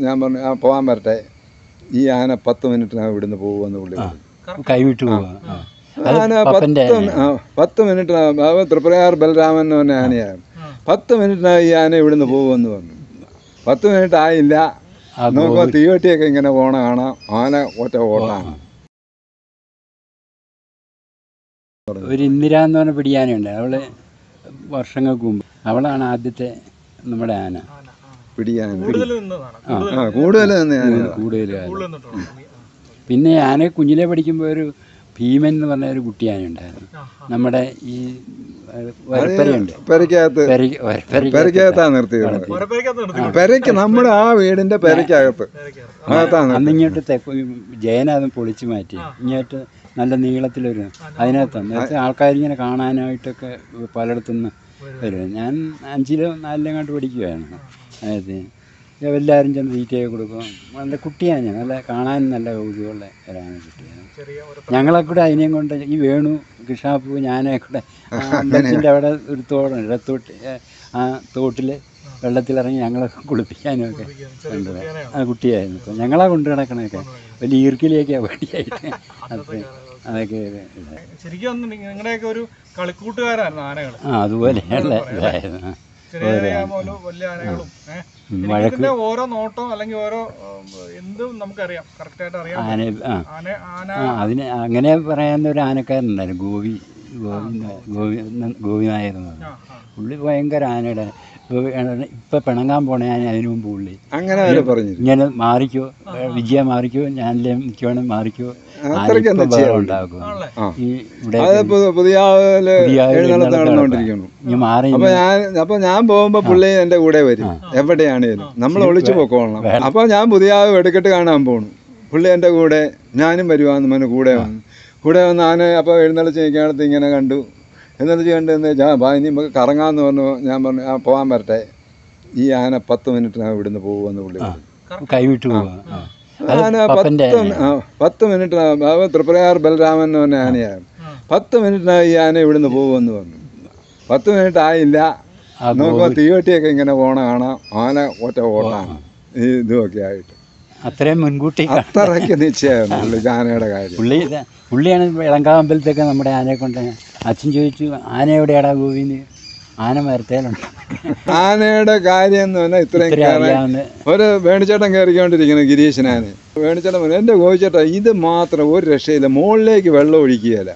ഞാൻ പറഞ്ഞു ആ പോകാൻ വരട്ടെ ഈ ആന പത്ത് മിനിറ്റിനകം ഇവിടുന്ന് പോകുമെന്ന് പുള്ളി പറഞ്ഞു. കൈവിട്ടു പോവാ ആ. അത് ആന പപ്പന്റെ പത്ത് മി- ആ, പത്ത് മിനിറ്റിനകം അവൻ തൃപ്രയാർ ബലരാമൻ എന്ന് പറഞ്ഞ ആനയാണ് പത്ത് മിനിറ്റിനകം ഈ ആന ഇവിടുന്ന് പോകുമെന്ന് പറഞ്ഞു പത്ത് മിനിറ്റ് ആയില്ല ആ നോക്കുമ്പോൾ തീവട്ടിയൊക്കെ ഇങ്ങനെ പോണ കാണാം ആന ഒറ്റ ഓട്ടാണ് ഒരു ഇന്ദിര എന്ന് പറഞ്ഞ പിടിയാനുണ്ട് അവള് വർഷങ്ങൾക്ക് മുമ്പ് അവളാണ് ആദ്യത്തെ നമ്മുടെ ആന പിടിയാന കൂടുതൽ നിന്നതാണ് കൂടുതൽ ആ കൂടുതൽ തന്നെ ആന കൂടുതൽ ആന. കൂടുതൽ നിന്നിട്ടുള്ളത് പിന്നെ ആന കുഞ്ഞിലെ പഠിക്കുമ്പോൾ ഒരു ഭീമൻ എന്ന് പറഞ്ഞ ഒരു കുട്ടിയാന ഉണ്ടായിരുന്നു ആ, നമ്മുടെ ഈ വരപ്പരയുണ്ട് പെരക്കകത്ത് പെരയ്ക്ക് വരപ്പരയ്ക്ക് പെരക്കകത്താണ് നിർത്തിയത് മരപ്പേരക്കകത്ത് നിർത്തി പെരയ്ക്ക് നമ്മുടെ ആ വീടിന്റെ പെരക്കകത്ത് പേരക്കകത്ത്. അകത്താണ് അന്ന് ഇങ്ങോട്ട് തെക്ക് ജയന അത് പൊളിച്ചു മാറ്റി ഇങ്ങോട്ട് നല്ല നീളത്തിലൊരു അതിനകത്ത് നേരത്തെ ആൾക്കാരിങ്ങനെ കാണാനായിട്ടൊക്കെ പലയിടത്തുനിന്ന് വരും ഞാൻ അഞ്ചിലോ നാലിലോ കണ്ട് പഠിക്കുമായിരുന്നു അതായത് എല്ലാവരും ചെന്ന് തീറ്റയൊക്കെ കൊടുക്കും നല്ല കുട്ടിയാണ് ഞാൻ നല്ല കാണാൻ നല്ല കൗതുകമുള്ള ഒരാണ് കുട്ടിയാണ് ചെറിയ ഒരു ഞങ്ങളെ കൂടെ അതിനെയും കൊണ്ട് ഈ വേണു കൃഷ്ണാപ്പു ഞാനെ കൂടെ ആ അമ്പലത്തിൻ്റെ അവിടെ ഒരു തോടുണ്ട് ഇടത്തോട്ട് ഏ, ആ തോട്ടിൽ വെള്ളത്തിലിറങ്ങി ഞങ്ങളൊക്കെ കുളിപ്പിക്കാനും ഒക്കെ ഉണ്ട് ആ കുട്ടിയായിരുന്നു ഇപ്പം ഞങ്ങളാ കൊണ്ടു നടക്കണതൊക്കെ വലിയ ഈർക്കിലിയൊക്കെ വടിയായിട്ട് അതൊക്കെ അതൊക്കെ ഇത്. ശരിക്കും അന്ന് നിങ്ങളുടെയൊക്കെ ഒരു കളിക്കൂട്ടുകാരായിരുന്നു ആനകൾ ആ അതുപോലെയുള്ള ഇതായിരുന്നു ആ. ചെറിയ ചെറിയ മുതൽ വലിയ ആനകളും ഏഹ് ഉം, ഇതിന്റെ ഓരോ നോട്ടം അല്ലെങ്കിൽ ഓരോ ഉം, എന്തും നമുക്കറിയാം കറക്റ്റായിട്ട് അറിയാം ആന ആ ആന ആന ആ അതിന് അങ്ങനെ പറയാവുന്ന ഒരു ആനക്കാരനുണ്ടായിരുന്നു ഗോപി ഗോവി ഗോവി ഗോപി നായർ എന്ന് പറഞ്ഞു ആ, ആ. പുള്ളി ഭയങ്കര ആനയുടെ ഇപ്പം പിണങ്ങാൻ പോണേ ഞാൻ അതിനു മുമ്പ് പുള്ളി അങ്ങനെ അവര് പറഞ്ഞു ഇങ്ങനെ മാറിക്കോ വിജയ മാറിക്കോ ഞാനില്ലേ നിൽക്കുവാണെങ്കിൽ മാറിക്കോ അത്രയ്ക്ക് ആന ഇപ്പം എന്താ ചെയ്യാൻ ബഹളം ഉണ്ടാക്കും ആണല്ലേ ആ. ഈ ഇവിടെ അത് പു- പുതിയ ആളില് പുതിയ ആള് എഴുന്നള്ളത്ത് എഴുന്നള്ളത്ത് നടന്നുകൊണ്ടിരിക്കുന്നു ഇനി മാറി അപ്പൊ ഞാൻ അപ്പൊ ഞാൻ പോകുമ്പോ പുള്ളി എന്റെ കൂടെ വരും എവിടെയാണേലും നമ്മൾ ഒളിച്ചു പോക്കോളണം അപ്പൊ ഞാൻ പുതിയ ആൾ വെടിക്കെട്ട് കാണാൻ പോണു പുള്ളി എന്റെ കൂടെ ഞാനും വരുവാന്ന് മോനെ കൂടെ വന്നു കൂടെ വന്ന് ആന അപ്പോൾ എഴുന്നള്ളിച്ച് നിൽക്കാനത്ത് ഇങ്ങനെ കണ്ടു എഴുന്നള്ളിച്ച് കണ്ട് എന്ന് ഞാൻ ബാ ഇനി നമുക്ക് കറങ്ങാന്ന് പറഞ്ഞു ഞാൻ പറഞ്ഞു ആ പോകാൻ വരട്ടെ ഈ ആന പത്ത് മിനിറ്റിനകം ഇവിടുന്ന് പോകുമെന്ന് പുള്ളി പറഞ്ഞു കൈവിട്ടു പോവാ ആ. അത് ആന പപ്പന്റെ പത്ത് ആ, പത്ത് മിനിറ്റിനകം അവൻ തൃപ്രയാർ ബലരാമൻ എന്ന് പറഞ്ഞ ആനയാണ് പത്ത് മിനിറ്റിനകം ഈ ആന ഇവിടുന്ന് പോകുമെന്ന് പറഞ്ഞു പത്ത് മിനിറ്റ് ആയില്ല ആ നോക്കുമ്പോൾ തീവട്ടിയൊക്കെ ഇങ്ങനെ പോണ കാണാം ആന ഒറ്റ ഓട്ടാണ് ഈ ഇതുമൊക്കെ ആയിട്ട് അത്രയും മുൻകൂട്ടി അത്രയ്ക്ക് നിശ്ചയമായിരുന്നു പുള്ളിക്ക് ആനയുടെ കാര്യം പുള്ളി ഇത് പുള്ളിയാണ് ഇളങ്കാമ്പലത്തൊക്കെ നമ്മുടെ ആനയെ കൊണ്ട് അച്ഛൻ ചോദിച്ചു ആന എവിടെയാടാ ഗോവിന്ന് ആന മരത്തേലുണ്ട് ആനയുടെ കാര്യം എന്ന് പറഞ്ഞാൽ ഇത്രയും ഇത്ര കയറാൻ അറിയാവുന്ന ഒരു വേണിച്ചേട്ടൻ കയറിക്കൊണ്ടിരിക്കുന്നു ഗിരീശനാന് വേണിച്ചേട്ടൻ പറഞ്ഞു എൻ്റെ ഗോവിച്ചേട്ടാ ഇത് മാത്രം ഒരു രക്ഷയില്ല മുകളിലേക്ക് വെള്ളം ഒഴിക്കുകയില്ല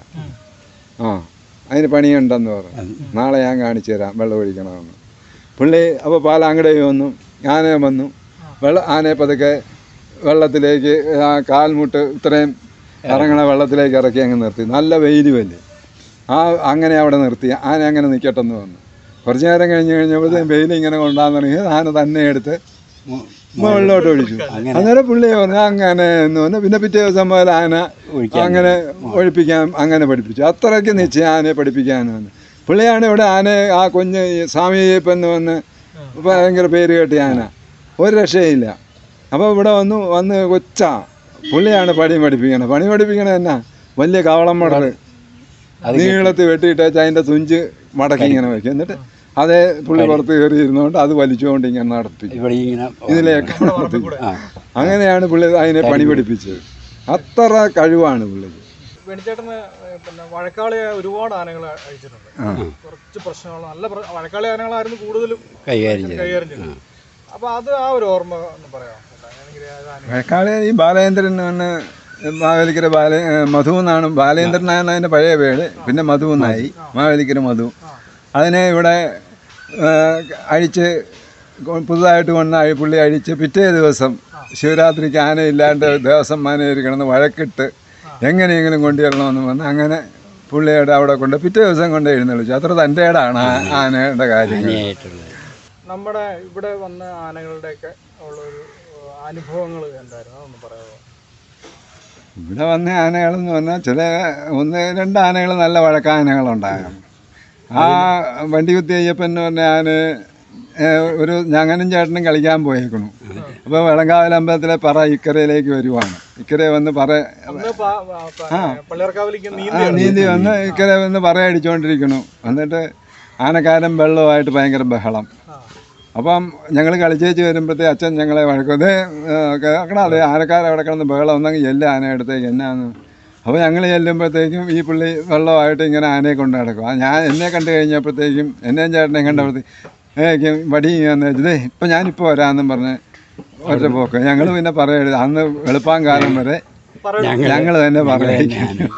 ആ അതിന് പണിയുണ്ടെന്ന് പറഞ്ഞു നാളെ ഞാൻ കാണിച്ചു തരാം വെള്ളം ഒഴിക്കണമെന്ന് പുള്ളി അപ്പോൾ പാലാങ്കട വന്നു ആനയെ വന്നു വെള്ള ആനയെ പതുക്കെ വെള്ളത്തിലേക്ക് ആ കാൽമുട്ട് ഇത്രയും ഇറങ്ങണ വെള്ളത്തിലേക്ക് ഇറക്കി അങ്ങ് നിർത്തി നല്ല വെയിലുമല്ലേ ആ അങ്ങനെ അവിടെ നിർത്തി ആന അങ്ങനെ നിൽക്കട്ടെന്ന് പറഞ്ഞു കുറച്ച് നേരം കഴിഞ്ഞ് കഴിഞ്ഞപ്പോഴത്തേക്കും വെയിൽ ഇങ്ങനെ കൊണ്ടാന്ന് തുടങ്ങി ആന തന്നെ എടുത്ത് മുകളിലോട്ട് ഒഴിച്ചു അന്നേരം പുള്ളി പറഞ്ഞു അങ്ങനെ എന്ന് പറഞ്ഞു പിന്നെ പിറ്റേ ദിവസം പോലെ ആന ഒഴിക്കാൻ അങ്ങനെ ഒഴിപ്പിക്കാൻ അങ്ങനെ പഠിപ്പിച്ചു അത്രയ്ക്ക് നിശ്ചയം ആനയെ പഠിപ്പിക്കാനാണ് പുള്ളിയാണ് ഇവിടെ ആനയെ ആ കുഞ്ഞ് ഈ സ്വാമി അയ്യപ്പൻ എന്ന് വന്ന് ഭയങ്കര പേര് കേട്ടിയ ആന ഒരു രക്ഷയില്ല അപ്പോൾ ഇവിടെ വന്നു വന്ന് കൊച്ച പുള്ളിയാണ് പണി പഠിപ്പിക്കണത് പണി പഠിപ്പിക്കണത് എന്നാ വലിയ കവളം മടല് നീളത്തിൽ വെട്ടിയിട്ടേച്ച് അതിൻ്റെ തുഞ്ച് മടക്കി ഇങ്ങനെ വയ്ക്കും എന്നിട്ട് അതേ പുള്ളി പുറത്ത് കയറി ഇരുന്നുകൊണ്ട് അത് വലിച്ചുകൊണ്ട് ഇങ്ങനെ നടത്തി ഇവിടെ ഇങ്ങനെ ഇതിലേക്ക് നടത്തി ആ അങ്ങനെയാണ് പുള്ളി അതിനെ പണി പഠിപ്പിച്ചത് അത്ര കഴിവാണ് പുള്ളിക്ക് വെണിച്ചേട്ടന് പിന്നെ വഴക്കാളിയായ ഒരുപാട് ആനകൾ അഴിച്ചിട്ടുണ്ട് കുറച്ച് പ്രശ്നങ്ങൾ നല്ല പ്ര- വഴക്കാളി ആനകളായിരുന്നു കൂടുതലും കൈകാര്യം ചെയ്തു കൈകാര്യം ചെയ്തത് അപ്പൊ അത് ആ ഒരു ഓർമ്മ ഒന്ന് പറയാം ഏതെങ്കിലും ഏത് ആന- മഴക്കാളെ ഈ ബാലേന്ദ്രൻ എന്ന് മാവേലിക്കര ബാല ഏഹ് മധു എന്നാണ് ബാലേന്ദ്രനാണ് അതിൻ്റെ പഴയ പേര് പിന്നെ മധു എന്നായി മാവേലിക്കര മധു അതിനെ ഇവിടെ ഏഹ്, അഴിച്ച് കൊ- പുതുതായിട്ട് കൊണ്ട് അഴി പുള്ളി അഴിച്ച് പിറ്റേ ദിവസം ശിവരാത്രിക്ക് ആന ഇല്ലാണ്ട് ദേവസ്വം മാനേരി കിടന്ന് വഴക്കിട്ട് എങ്ങനെയെങ്കിലും കൊണ്ടുവരണമെന്ന് പറഞ്ഞ് അങ്ങനെ പുള്ളിയുടെ അവിടെ കൊണ്ട് പിറ്റേ ദിവസം കൊണ്ട് എഴുന്നള്ളിച്ചു അത്ര തൻ്റെ ഇടാണ് ആ ആനയുടെ കാര്യങ്ങൾ ആയിട്ടുള്ളത് നമ്മുടെ ഇവിടെ വന്ന ആനകളുടെയൊക്കെ ഉള്ളൊരു അനുഭവങ്ങൾ എന്തായിരുന്നു അതൊന്ന് പറയാമോ ഇവിടെ വന്ന ആനകളെന്ന് പറഞ്ഞാൽ ചില ഒന്ന് രണ്ട് ആനകൾ നല്ല വഴക്കാനകളുണ്ടായിരുന്നു ആ വണ്ടി കുത്തി അയ്യപ്പൻ എന്ന് പറഞ്ഞ ആന ഏഹ്, ഒരു ഞങ്ങനും ചേട്ടനും കളിക്കാൻ പോയേക്കണു അപ്പോൾ വെളങ്കാവൽ അമ്പലത്തിലെ പറ ഇക്കരയിലേക്ക് വരുവാണ് ഇക്കരെ വന്ന് പറ അന്ന് പ- പ- പ- പള്ളിയർക്കാവിലേക്ക് ആ, നീന്തി നീന്തി വന്ന് ഇക്കരെ വന്ന് പറ അടിച്ചുകൊണ്ടിരിക്കണു എന്നിട്ട് ആനക്കാരൻ വെള്ളമായിട്ട് ഭയങ്കര ബഹളം ആ. അപ്പം ഞങ്ങൾ കളിച്ചേച്ച് വരുമ്പോഴത്തേ അച്ഛൻ ഞങ്ങളെ വഴക്കുന്നത് കേൾക്കണത് ആനക്കാരെ അവിടെ കിടന്ന് ബഹളം ഒന്നെങ്കിൽ എല്ലാ ആന അടുത്തേക്ക് എന്നാന്ന് അപ്പോൾ ഞങ്ങൾ ചെല്ലുമ്പോഴത്തേക്കും ഈ പുള്ളി വെള്ളമായിട്ട് ഇങ്ങനെ ആനയെ കൊണ്ട് നടക്കും ആ ഞാൻ എന്നെ കണ്ടു കഴിഞ്ഞപ്പോഴത്തേക്കും എന്നെയും ചേട്ടനെ കണ്ടപ്പോഴത്തേക്കും വടി ഇങ്ങനെ ഇതേ ഇപ്പം ഞാനിപ്പോൾ വരാമെന്നും പറഞ്ഞ് ഒറ്റ പോക്ക് ഞങ്ങൾ പിന്നെ പറയരുത് അന്ന് വെളുപ്പാൻ കാലം വരെ ഞങ്ങൾ തന്നെ പറയും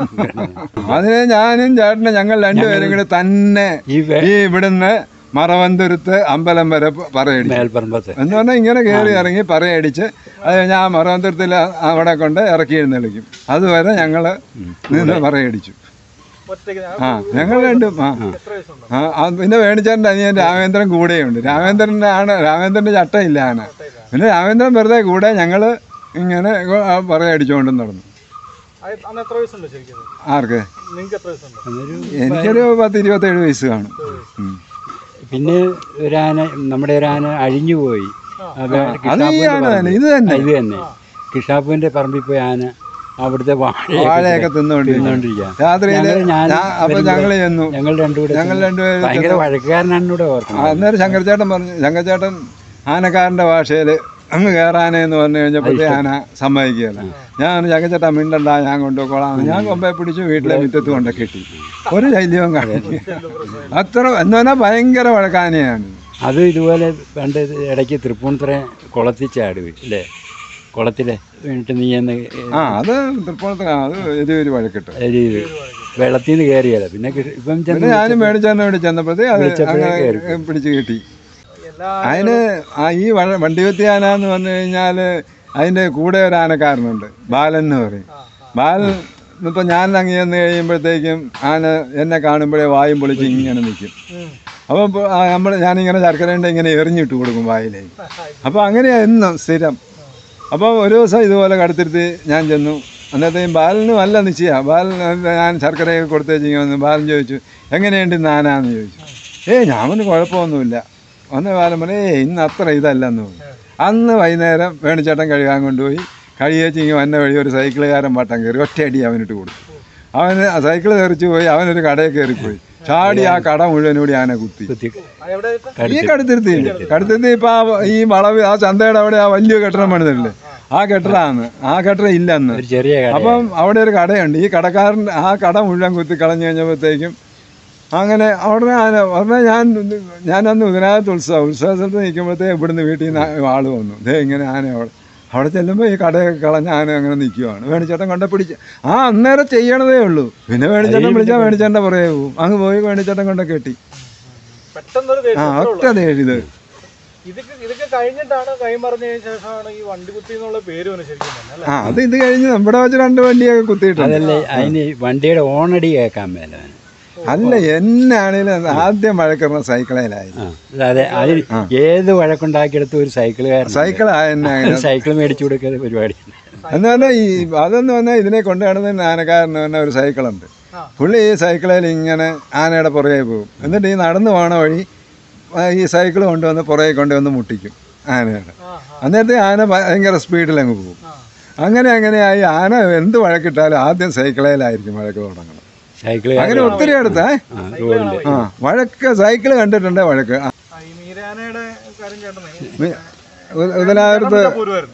അതിന് ഞാനും ചേട്ടനും ഞങ്ങൾ രണ്ടുപേരും കൂടി തന്നെ ഈ വേ- ഈ ഇവിടുന്ന് മറവന്തുരുത്ത് അമ്പലം വരെ പ- പറയടിച്ചു മേൽപ്പറമ്പത്ത് എന്ന് പറഞ്ഞാൽ ഇങ്ങനെ കയറി ഇറങ്ങി പറയടിച്ച് അത് കഴിഞ്ഞാൽ ആ മറവന്തുരത്തിൽ അവിടെ കൊണ്ട് ഇറക്കി എഴുന്നള്ളിക്കും അതുവരെ ഞങ്ങൾ നിന്ന് പറയടിച്ചു ഒറ്റയ്ക്ക് ആ ഞങ്ങൾ രണ്ടും ആ എത്ര വയസ്സുണ്ട് ആ ആ, പിന്നെ വേണിച്ചേട്ടൻ്റെ അനിയൻ രാമേന്ദ്രൻ കൂടെയുണ്ട് രാമേന്ദ്രൻ്റെ ആണ് രാമേന്ദ്രൻ്റെ ചട്ടയില്ല ആന പിന്നെ രാമേന്ദ്രൻ വെറുതെ കൂടെ ഞങ്ങൾ ഇങ്ങനെ ആ പറയടിച്ചുകൊണ്ടും നടന്നു അത് അന്ന് എത്ര വയസ്സുണ്ട് ശരിക്കും ആർക്ക് നിങ്ങൾക്ക് എത്ര വയസ്സുണ്ട് അതൊരു എനിക്കൊരു പത്ത് ഇരുപത്തേഴ് വയസ്സ് കാണും ഉം. പിന്നെ ഒരു ആന നമ്മുടെ ഒരു ആന അഴിഞ്ഞു പോയി അത് അത് ഈ കിഷാപ്പൂവിന്റെ ആന തന്നെ പറമ്പിൽ. ഇത് തന്നെ ഇത് തന്നെ കിഷാപ്പുവിന്റെ പറമ്പിൽ പോയി ആന അവിടുത്തെ വാഴയൊക്കെ വാഴയൊക്കെ തിന്നുകൊണ്ടിരിക്കും തിന്നുകൊണ്ടിരിക്കുക രാത്രിയിൽ ഞങ്ങള് ഞാൻ അപ്പൊ വരുമ്പോ ഞങ്ങൾ ചെന്നു ഞങ്ങൾ രണ്ടുകൂടെ ഞങ്ങൾ ചെന്ന് രണ്ടുപേരും ഭയങ്കര വഴക്കുകാരനാണ് ഇവിടെ ആ, ഓർക്കുന്നത് അന്നേരം ശങ്കരചേട്ടൻ പറഞ്ഞു ശങ്കരചേട്ടൻ ആനക്കാരൻ്റെ ഭാഷയിൽ അങ്ങ് കയറാനെന്ന് പറഞ്ഞു കഴിഞ്ഞപ്പോഴത്തേ ആന സമ്മതിക്കുകയല്ല ഞാൻ ശങ്കരചേട്ടൻ മിണ്ടണ്ട ഞാൻ കൊണ്ടുപോയിക്കോളാം ഞാൻ കൊമ്പെ പിടിച്ചു വീട്ടിലെ മുറ്റത്ത് കൊണ്ട് കെട്ടി ഒരു ശല്യവും കാണില്ല അത്ര എന്ന് പറഞ്ഞാൽ ഭയങ്കര വഴക്കാനയാണ് അത് ഇതുപോലെ പണ്ട് ഇത് ഇടയ്ക്ക് തൃപ്പൂണിത്തുറ കുളത്തിൽ ചാടുക അല്ലേ കുളത്തിലെ വീണിട്ട് നീ എന്ന് ആ അത് തൃപ്പൂണിത്ത് അത് ഇത് ഒരു വഴക്കിട്ട് ഒരു ഇത് വെള്ളത്തിൽ നിന്ന് കയറിയല്ല പിന്നെ കിഷ- ഇപ്പം പിന്നെ ചെന്ന് ഞാനും മേടിച്ചെന്നെ വേണ്ടി ചെന്നപ്പോഴത്തേ അത് വിളിച്ചപ്പോഴേ അങ്ങനെ കയറി. പിടിച്ച് കെട്ടി എല്ലാ അതിന് ആ ഈ വഴ- വണ്ടികുത്തി ആന എന്ന് പറഞ്ഞു കഴിഞ്ഞാൽ അതിൻ്റെ കൂടെ ഒരു ആനക്കാരനുണ്ട് ബാലൻ എന്ന് പറയും ബാലൻ ഇപ്പം ഞാൻ അങ്ങ് ചെന്ന് കഴിയുമ്പോഴത്തേക്കും ആന എന്നെ കാണുമ്പോഴേ വായും പൊളിച്ച് ഇങ്ങനെ നിൽക്കും ഉം. അപ്പം നമ്മൾ ഞാനിങ്ങനെ ശർക്കരയുണ്ട് ഇങ്ങനെ എറിഞ്ഞിട്ട് കൊടുക്കും വായിലേക്ക് അപ്പോൾ അങ്ങനെയാണ് എന്നും സ്ഥിരം അപ്പോൾ ഒരു ദിവസം ഇതുപോലെ കടുത്തിരുത്തി ഞാൻ ചെന്നു അന്നത്തേയും ബാലന് നല്ല നിശ്ചയ ബാലൻ ഞാൻ ശർക്കരയൊക്കെ കൊടുത്തേച്ച് വന്നു ബാലൻ ചോദിച്ചു എങ്ങനെയുണ്ട് ഇന്ന് ആനാന്ന് ചോദിച്ചു ഏയ് ഞാൻ പറഞ്ഞു കുഴപ്പമൊന്നുമില്ല വന്ന ബാലൻ പറഞ്ഞു ഏയ് ഇന്ന് അത്ര ഇതല്ലെന്ന് പറഞ്ഞു അന്ന് വൈകുന്നേരം വേണിച്ചേട്ടൻ കഴുകാൻ കൊണ്ടുപോയി കഴുകിയേച്ച് ഇങ്ങനെ വന്ന വഴി ഒരു സൈക്കിളുകാരൻ വട്ടം കയറി ഒറ്റയടി അവനിട്ട് കൊടുത്തു അവന് ആ സൈക്കിൾ തെറിച്ച് പോയി അവനൊരു കടയിൽ കയറിപ്പോയി ചാടി ആ കട മുഴുവനും കൂടി ആന കുത്തി കുത്തി അത് എവിടെ ആയിട്ട്? ഈ കടുത്തിരുത്തി കടുത്തിരുത്തി ഇപ്പൊ ആ ഈ വളവ് ആ ചന്തയുടെ അവിടെ ആ വലിയ കെട്ടിടം പണിതില്ലേ ആ കെട്ടിടമാണ് ആ കെട്ടിടം ഇല്ല അന്ന് ഒരു ചെറിയ കട അപ്പം അവിടെ ഒരു കടയുണ്ട് ഈ കടക്കാരൻ ആ കട മുഴുവൻ കുത്തി കളഞ്ഞു കഴിഞ്ഞപ്പോഴത്തേക്കും അങ്ങനെ അവിടെ ആന ഉടനെ ഞാൻ ഞാനന്ന് ഉദനാഥത്ത് ഉത്സവം ഉത്സവ സ്ഥലത്ത് നിൽക്കുമ്പോഴത്തേ ഇവിടുന്ന് വീട്ടിൽ നിന്ന് ആള് വന്നു ദേ ഇങ്ങനെ ആന അവിടെ അവിടെ ചെല്ലുമ്പോൾ ഈ കടയൊക്കെ കളഞ്ഞ ആന അങ്ങനെ നിൽക്കുവാണ് വേണിച്ചേട്ടൻ കൊണ്ട പിടിച്ച് ആ അന്നേരം ചെയ്യണതേ ഉള്ളൂ പിന്നെ വേണിച്ചേട്ടൻ വിളിച്ചാൽ വേണിച്ചേട്ടൻ പറയേ പോവും അങ്ങ് പോയി വേണിച്ചേട്ടൻ കൊണ്ട കെട്ടി പെട്ടെന്നൊരു ആ ദേഷ്യം അത്രേ ഒറ്റ ഉള്ളൂ. ഇത് ഇതൊക്കെ ഇതൊക്കെ കഴിഞ്ഞിട്ടാണ് കൈമറിഞ്ഞതിന് ശേഷമാണ് ഈ വണ്ടികുത്തി എന്നുള്ള പേര് വന്നെ ശരിക്കും തന്നെ അല്ലേ ആ അത് ഇത് കഴിഞ്ഞ് നമ്മുടെ വെച്ച് രണ്ട് വണ്ടിയൊക്കെ കുത്തിയിട്ടുണ്ട് അതല്ലേ അതിന് വണ്ടിയുടെ ഓണടി കേൾക്കാൻ മേല അവന്. അല്ല എന്നാണേലും ആദ്യം മഴക്കറിന സൈക്കിളേലായിരുന്നു ആ അതെ അതിന് ഏത് വഴക്കുണ്ടാക്കിയെടുത്ത് ഒരു സൈക്കിളുകാരൻ സൈക്കിൾ ആയെന്നെ സൈക്കിൾ മേടിച്ചു കൊടുക്കുന്ന പരിപാടി എന്ന് പറഞ്ഞാൽ ഈ അതെന്ന് പറഞ്ഞാൽ ഇതിനെ കൊണ്ടു നടന്ന ആനക്കാരന് തന്നെ ഒരു സൈക്കിളുണ്ട് ആ. പുള്ളി ഈ സൈക്കിളിൽ ഇങ്ങനെ ആനയുടെ പുറകെ പോകും എന്നിട്ട് ഈ നടന്നു പോണ വഴി ആ, ഈ സൈക്കിൾ കൊണ്ടുവന്ന് പുറകെ കൊണ്ടുവന്ന് മുട്ടിക്കും ആനയുടെ ആ ആ എന്നിട്ട് ആന ഭയങ്കര സ്പീഡിൽ അങ്ങ് പോകും ആ അങ്ങനെ അങ്ങനെയായി ആന എന്ത് വഴക്കിട്ടാലും ആദ്യം സൈക്കിളേലായിരിക്കും വഴക്ക് തുടങ്ങണം സൈക്കിൾ അങ്ങനെ ഒത്തിരി അടുത്തേ റോഡിൽ ആ വഴക്ക് സൈക്കിൾ കണ്ടിട്ടുണ്ട് വഴക്ക് ആ, ആ, ഈ മീരാനയുടെ കാര്യം ചേട്ടനെ മി- ഉ- ഉദനാപുരത്ത് പോരുമായിരുന്നു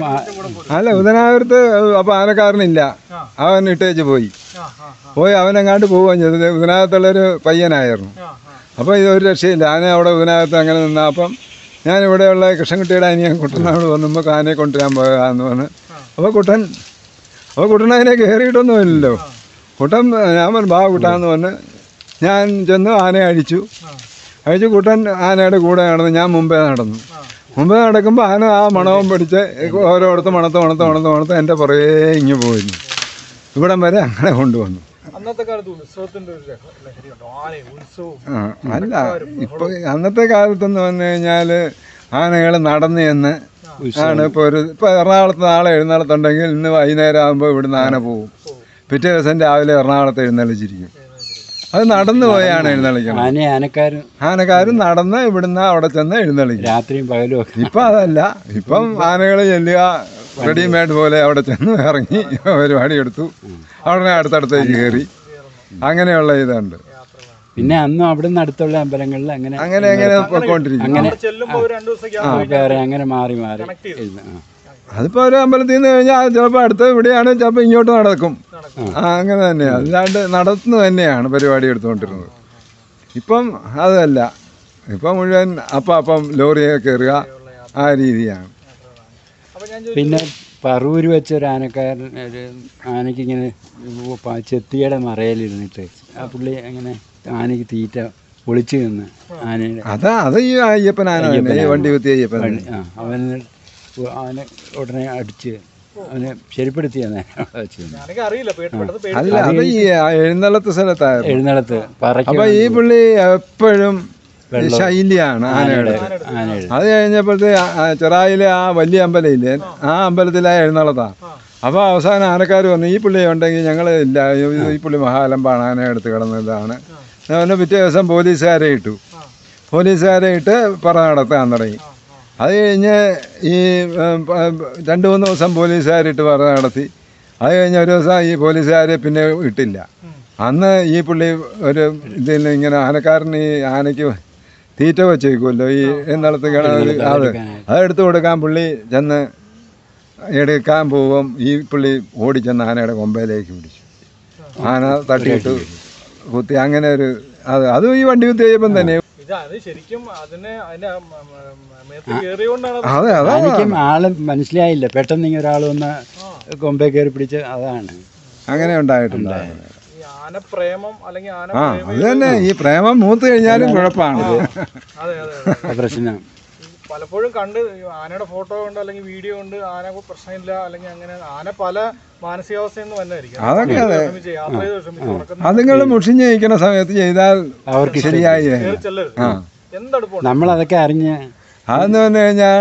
അല്ല ഉദനാപുരത്ത് അപ്പോൾ ആനക്കാരനില്ല ആ. അവൻ ഇട്ടേച്ച് പോയി ആ ആ ആ പോയി അവനെങ്ങാണ്ട് പോവുകയും ചെയ്തത് ഇതിനകത്തുള്ളൊരു പയ്യനായിരുന്നു ആ ആ അപ്പോൾ ഇതൊരു രക്ഷയില്ല ആന അവിടെ ഇതിനകത്ത് അങ്ങനെ നിന്ന അപ്പം ഞാൻ ഇവിടെയുള്ള കൃഷ്ണൻകുട്ടിയുടെ അനിയൻ കുട്ടനോട് വന്നുമ്പോൾ ആനയെ കൊണ്ടുവരാൻ പോകാമെന്ന് പറഞ്ഞ് അപ്പോൾ കുട്ടൻ അപ്പോൾ കുട്ടൻ അതിനെ കയറിയിട്ടൊന്നുമില്ലല്ലോ കുട്ടൻ ഞാൻ പറഞ്ഞു ബാ കുട്ടാന്ന് പറഞ്ഞ് ഞാൻ ചെന്ന് ആനയെ അഴിച്ചു അഴിച്ചു കുട്ടൻ ആനയുടെ കൂടെ നടന്നു ഞാൻ മുമ്പേ നടന്നു മുമ്പേ നടക്കുമ്പോൾ ആന ആ മണവും പിടിച്ച് ഓരോരുത്ത് മണത്ത് മണത്ത് മണത്ത് മണത്ത് എൻ്റെ പുറകെ ഇങ്ങ് പോയിരുന്നു ഇവിടം വരെ അങ്ങനെ കൊണ്ടുവന്നു അന്നത്തെ കാലത്ത് ഉത്സവത്തിന്റെ ഒരു ലഹ- ലഹരിയുണ്ടോ ആനയും ഉത്സവവും ആ, അല്ല ഇപ്പൊ അന്നത്തെ കാലത്തെന്ന് പറഞ്ഞു കഴിഞ്ഞാൽ ആനകൾ നടന്നു എന്ന് ആണ് ഇപ്പോൾ ഒരു ഇപ്പോൾ എറണാകുളത്ത് നാളെ എഴുന്നള്ളത്തുണ്ടെങ്കിൽ ഇന്ന് വൈകുന്നേരം ആകുമ്പോൾ ഇവിടുന്ന് ആന പോകും പിറ്റേ ദിവസം രാവിലെ എറണാകുളത്ത് എഴുന്നള്ളിച്ചിരിക്കും അത് നടന്നു പോയാണ് എഴുന്നള്ളിക്കണം ആന ആനക്കാരും ആനക്കാരും നടന്ന് ഇവിടുന്ന് അവിടെ ചെന്ന് എഴുന്നള്ളിക്കും രാത്രിയും പകലും ഒക്കെ ഇപ്പം അതല്ല ഇപ്പം ആനകൾ ചെല്ലുക റെഡിമെയ്ഡ് പോലെ അവിടെ ചെന്ന് ഇറങ്ങി പരിപാടി എടുത്തു അവിടെ അടുത്തടുത്തേക്ക് കയറി അങ്ങനെയുള്ള ഇതുണ്ട് യാത്രകളാണ് പിന്നെ അന്നും അവിടെ നിന്ന് അടുത്തുള്ള അമ്പലങ്ങളിൽ അങ്ങനെ അങ്ങനെ അങ്ങനെ പോയിക്കൊണ്ടിരിക്കും അങ്ങനെ അവിടെ ചെല്ലുമ്പോ ഒരു രണ്ടു ദിവസം ആ വേറെ അങ്ങനെ മാറി മാറി Connect ചെയ്തു. ഇരുന്ന്, ആ. അതിപ്പോ ഒരു അമ്പലത്തിൽ നിന്ന് കഴിഞ്ഞാൽ ചിലപ്പോൾ അടുത്ത് ഇവിടെയാണ് ചിലപ്പോൾ ഇങ്ങോട്ട് നടക്കും ആ അങ്ങനെ തന്നെയാണ് അല്ലാണ്ട് നടത്തുന്നത് തന്നെയാണ് പരിപാടി എടുത്തുകൊണ്ടിരുന്നത് ഇപ്പം അതല്ല ഇപ്പം മുഴുവൻ അപ്പം അപ്പം ലോറിയെ കയറുക ആ രീതിയാണ് അപ്പൊ ഞാൻ ചോദിച്ചു പിന്നെ പറവൂര് വെച്ച ഒരു ആനക്കാരൻ ഒരു ആനയ്ക്ക് ഇങ്ങനെ പ- ചെത്തിയുടെ മറയിലിരുന്നിട്ട് ആ പുള്ളി അങ്ങനെ ആനയ്ക്ക് തീറ്റ ഒളിച്ചു നിന്ന് ആനയുടെ അതാ അത് ഈ അയ്യപ്പനാണ് തന്നെ, ഈ വണ്ടി കുത്തിയ അയ്യപ്പൻ വഴി- ആ അവന് അവനെ ഉടനെ അടിച്ച് അവനെ ശരിപ്പെടുത്തിയാണ് വെച്ച് ഞാനൊക്കെ അറിയില്ല പേടി പെട്ടെന്ന് പേടി അല്ല അത് ഈ എഴുന്നള്ളത്ത് സ്ഥലത്തായിരുന്നു എഴുന്നള്ളത്ത് പറയ്ക്ക് അപ്പൊ ഈ പുള്ളി എപ്പോഴും ശൈലിയാണ് ആനയുടെ ആനയുടെ അത് കഴിഞ്ഞപ്പോഴത്തെ ചെറായിലെ ആ വലിയ അമ്പലമില്ലേ ആ അമ്പലത്തിലെ എഴുന്നള്ളത്താ അപ്പോൾ അവസാനം ആനക്കാർ വന്നു ഈ പുള്ളി ഉണ്ടെങ്കിൽ ഞങ്ങൾ ഇല്ല ഈ- ഈ പുള്ളി മഹാലമ്പാണ് ആന എടുത്ത് കിടന്നതാണ് അങ്ങനെ പിറ്റേ ദിവസം പോലീസുകാരെ ഇട്ടു പോലീസുകാരെ ഇട്ട് പറ നടത്താൻ തുടങ്ങി അത് കഴിഞ്ഞ് ഈ ഉം, പ- രണ്ട് മൂന്ന് ദിവസം പോലീസുകാരിട്ട് പറ നടത്തി അത് കഴിഞ്ഞ ഒരു ദിവസം ഈ പോലീസുകാരെ പിന്നെ ഇട്ടില്ല അന്ന് ഈ പുള്ളി ഒരു ഇതിൽ ഇങ്ങനെ ആനക്കാരന് ഈ ആനയ്ക്ക് തീറ്റ വെച്ചേക്കുമല്ലോ ഈ എന്നിടത്ത് കിണറ് അത് അതെടുത്ത് കൊടുക്കാൻ പുള്ളി ചെന്ന് എടുക്കാൻ പോവും ഈ പുള്ളി ഓടിച്ചെന്ന് ആനയുടെ കൊമ്പയിലേക്ക് പിടിച്ചു ആന തട്ടിയിട്ട് കുത്തി അങ്ങനെ ഒരു അത് അതും ഈ വണ്ടി കുത്തി കഴിയുമ്പം തന്നെ ഇത് അത് ശരിക്കും അതിന് അതിന്റെ മ- മ- മ- മേത്ത് കയറിയോണ്ടാണ് അത് അതെ അതാ എനിക്കും ആളെ മനസ്സിലായില്ല പെട്ടെന്ന് ഇങ്ങനെ ഒരാൾ വന്ന് കൊമ്പേ കയറി പിടിച്ച് അതാണ് അങ്ങനെ ഉണ്ടായിട്ടുണ്ട് ഈ ആനപ്രേമം അല്ലെങ്കിൽ ആന ആ അത് തന്നെ ഈ പ്രേമം മൂത്ത് കഴിഞ്ഞാലും കുഴപ്പമാണ് അതെ അതെ അതെ ആ പ്രശ്നം പലപ്പോഴും കണ്ട് ഈ ആനയുടെ ഫോട്ടോ ഉണ്ട് അല്ലെങ്കിൽ വീഡിയോ ഉണ്ട് ആന പ്രശ്നമില്ല അല്ലെങ്കിൽ അങ്ങനെ ആന പല മാനസികാവസ്ഥയിൽ നിന്ന് വന്നായിരിക്കും അതൊക്കെ അതെ. വിഷമിച്ച് യാത്ര ചെയ്ത് വിഷമിച്ച് ഉറക്കം അതുങ്ങൾ മുഷിഞ്ഞ് നിൽക്കുന്ന സമയത്ത് ചെയ്താൽ അവർക്ക് ശരിയായി കയറി ചെല്ലരുത് ആ എന്തടുപ്പുണ്ട് നമ്മളതൊക്കെ അറിഞ്ഞ് അതെന്ന് പറഞ്ഞു കഴിഞ്ഞാൽ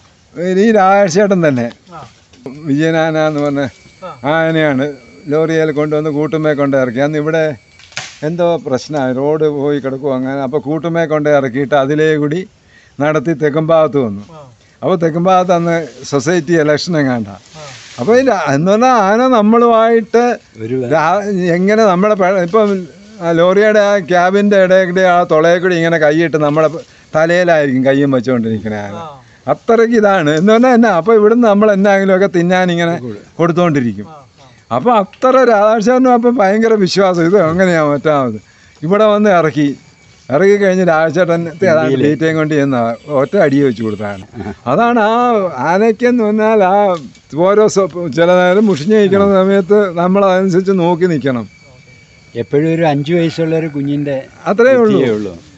ഈ രാജേട്ടൻ തന്നെ ആ വിജയനാന എന്ന് പറഞ്ഞ ആ. ആനയാണ് ലോറിയിൽ കൊണ്ടുവന്ന് കൂട്ടുമേ കൊണ്ട് ഇറക്കി അന്ന് ഇവിടെ എന്തോ പ്രശ്നമായി റോഡ് പോയി കിടക്കും അങ്ങനെ അപ്പോൾ കൂട്ടുമേ കൊണ്ട് ഇറക്കിയിട്ട് അതിലേ കൂടി നടത്തി തെക്കുംഭാഗത്ത് വന്നു ആ അപ്പോൾ തെക്കുംഭാഗത്ത് അന്ന് സൊസൈറ്റി ഇലക്ഷൻ എങ്ങാണ്ട ആ അപ്പോൾ ഈ രാ- എന്ന് പറഞ്ഞാൽ ആന നമ്മളുമായിട്ട് ഒരു രാ- എങ്ങനെ നമ്മുടെ പെ- ഇപ്പം ആ ലോറിയുടെ ആ ക്യാബിൻ്റെ ഇടയിൽ കൂടി ആ തുളയെ കൂടി ഇങ്ങനെ കൈയിട്ട് നമ്മുടെ തലയിലായിരിക്കും കയ്യും വെച്ചുകൊണ്ടിരിക്കണേ ആന ആ അത്രയ്ക്ക് ഇതാണ് എന്ന് പറഞ്ഞാൽ എന്നാ അപ്പോൾ ഇവിടുന്ന് നമ്മൾ എന്നാണെങ്കിലുമൊക്കെ തിന്നാൻ ഇങ്ങനെ കൊടുത്തുകൊണ്ടിരിക്കും ആ അപ്പോൾ അത്ര രാധാകൃഷ്ണനും അപ്പം ഭയങ്കര വിശ്വാസം ഇത് എങ്ങനെയാ മറ്റാമത് ഇവിടെ വന്ന് ഇറക്കി ഇറക്കി കഴിഞ്ഞ് രാജേട്ടൻ അതാണ് തീറ്റയും കൊണ്ട് ചെന്ന ഒറ്റ അടി വെച്ച് കൊടുത്താണ് അതാണ് ആ ആനയ്ക്കെന്ന് പറഞ്ഞാൽ ആ ഓരോ സ്വ- ചില നേരം മുഷിഞ്ഞ് നിൽക്കുന്ന സമയത്ത് നമ്മൾ അതനുസരിച്ച് നോക്കി നിൽക്കണം എപ്പോഴും ഒരു അഞ്ചു വയസ്സുള്ള ഒരു കുഞ്ഞിന്റെ അത്രേ ഉള്ളൂ ബുദ്ധിയേ ഉള്ളൂ